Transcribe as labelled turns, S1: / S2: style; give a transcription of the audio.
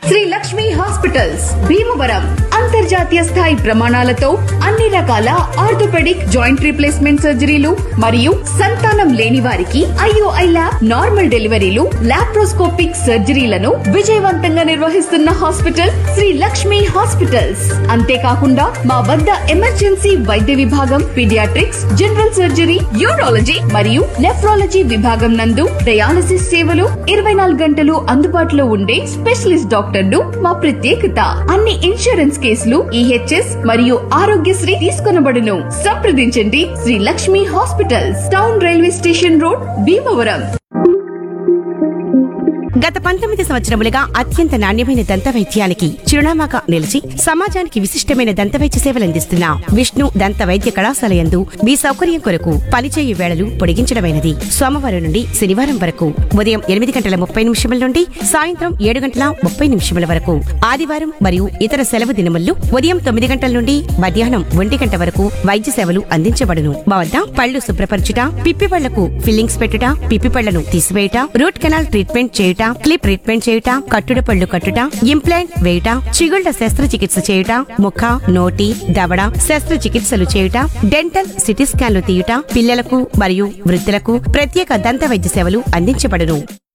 S1: Shri Lakshmi hospitals Bhimavaram అంతర్జాతీయ స్థాయి ప్రమాణాలతో అన్ని రకాల ఆర్థోపెడిక్ జాయింట్ రీప్లేస్మెంట్ సర్జరీలు మరియు సంతానం లేని వారికి ఐఓఐ ల్యాబ్ నార్మల్ డెలివరీలు లాప్రోస్కోపిక్ సర్జరీలను విజయవంతంగా నిర్వహిస్తున్న హాస్పిటల్ శ్రీ లక్ష్మి హాస్పిటల్స్ అంతేకాకుండా మా వద్ద ఎమర్జెన్సీ వైద్య విభాగం పీడియాట్రిక్స్ జనరల్ సర్జరీ యూరాలజీ మరియు నెఫ్రాలజీ విభాగం నందు డయాలసిస్ సేవలు ఇరవై నాలుగు గంటలు అందుబాటులో ఉండే స్పెషలిస్ట్ డాక్టర్లు మా ప్రత్యేకత అన్ని ఇన్సూరెన్స్ కేసులు ఈహెచ్ఎస్ మరియు ఆరోగ్యశ్రీ తీసుకొనబడును సంప్రదించండి Sri Lakshmi hospitals town railway station road Bhimavaram
S2: గత పంతొమ్మిది సంవత్సరములుగా అత్యంత నాణ్యమైన దంత వైద్యానికి చిరునామాగా నిలిచి సమాజానికి విశిష్టమైన దంత వైద్య సేవలందిస్తున్న విష్ణు దంత వైద్య కళాశాల యందు మీ సౌకర్యం కొరకు పనిచేయు వేళలు పొడిగించడమైనది సోమవారం నుండి శనివారం వరకు ఉదయం ఎనిమిది గంటల ముప్పై నిమిషముల నుండి సాయంత్రం ఏడు గంటల ముప్పై నిమిషముల వరకు ఆదివారం మరియు ఇతర సెలవు దినముల్లో ఉదయం తొమ్మిది గంటల నుండి మధ్యాహ్నం ఒంటి గంట వరకు వైద్య సేవలు అందించబడును మా వద్ద పళ్ళు శుభ్రపరచుట పిప్పి పళ్లకు ఫిల్లింగ్స్ పెట్టుట పిప్పి పళ్లను తీసివేయుట రూట్ కెనాల్ ట్రీట్మెంట్ చేయుట క్లిప్ ట్రీట్మెంట్ చేయుట కట్టుడు పళ్ళు కట్టుట ఇంప్లాంట్ వేయుట చిగుళ్ల శస్త్రచికిత్స చేయుట ముఖ నోటి దవడ శస్త్రచికిత్సలు చేయుట డెంటల్ సిటీ స్కాన్లు తీయుట పిల్లలకు మరియు వృద్ధులకు ప్రత్యేక దంత వైద్య సేవలు అందించబడును